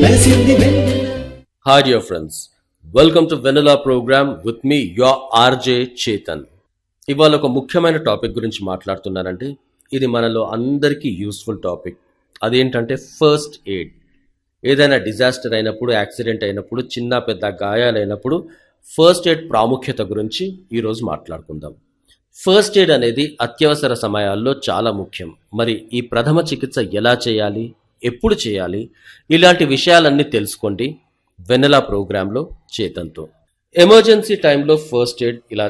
వెలసింది Vennela Hi, dear friends. Welcome to Vanilla program with me, your RJ Chetan. ఇవాళ ఒక ముఖ్యమైన topic గురించి మాట్లాడుతున్నానండి ఇది మనలో అందరికీ యూస్ఫుల్ టాపిక్ అదేంటంటే ఫస్ట్ ఎయిడ్ ఏదైనా డిజాస్టర్ అయినప్పుడు యాక్సిడెంట్ అయినప్పుడు చిన్న పెద్ద గాయాలైనప్పుడు ఫస్ట్ ఎయిడ్ ప్రాముఖ్యత గురించి ఈరోజు మాట్లాడుకుందాం ఫస్ట్ ఎయిడ్ అనేది అత్యవసర సమయాల్లో చాలా ముఖ్యం మరి ఈ ప్రథమ చికిత్స ఎలా చేయాలి ఎప్పుడు చేయాలి ఇలాంటి విషయాలన్నీ తెలుసుకోండి వెన్నెలా ప్రోగ్రాంలో చేతంతో ఎమర్జెన్సీ టైంలో ఫస్ట్ ఎయిడ్ ఇలా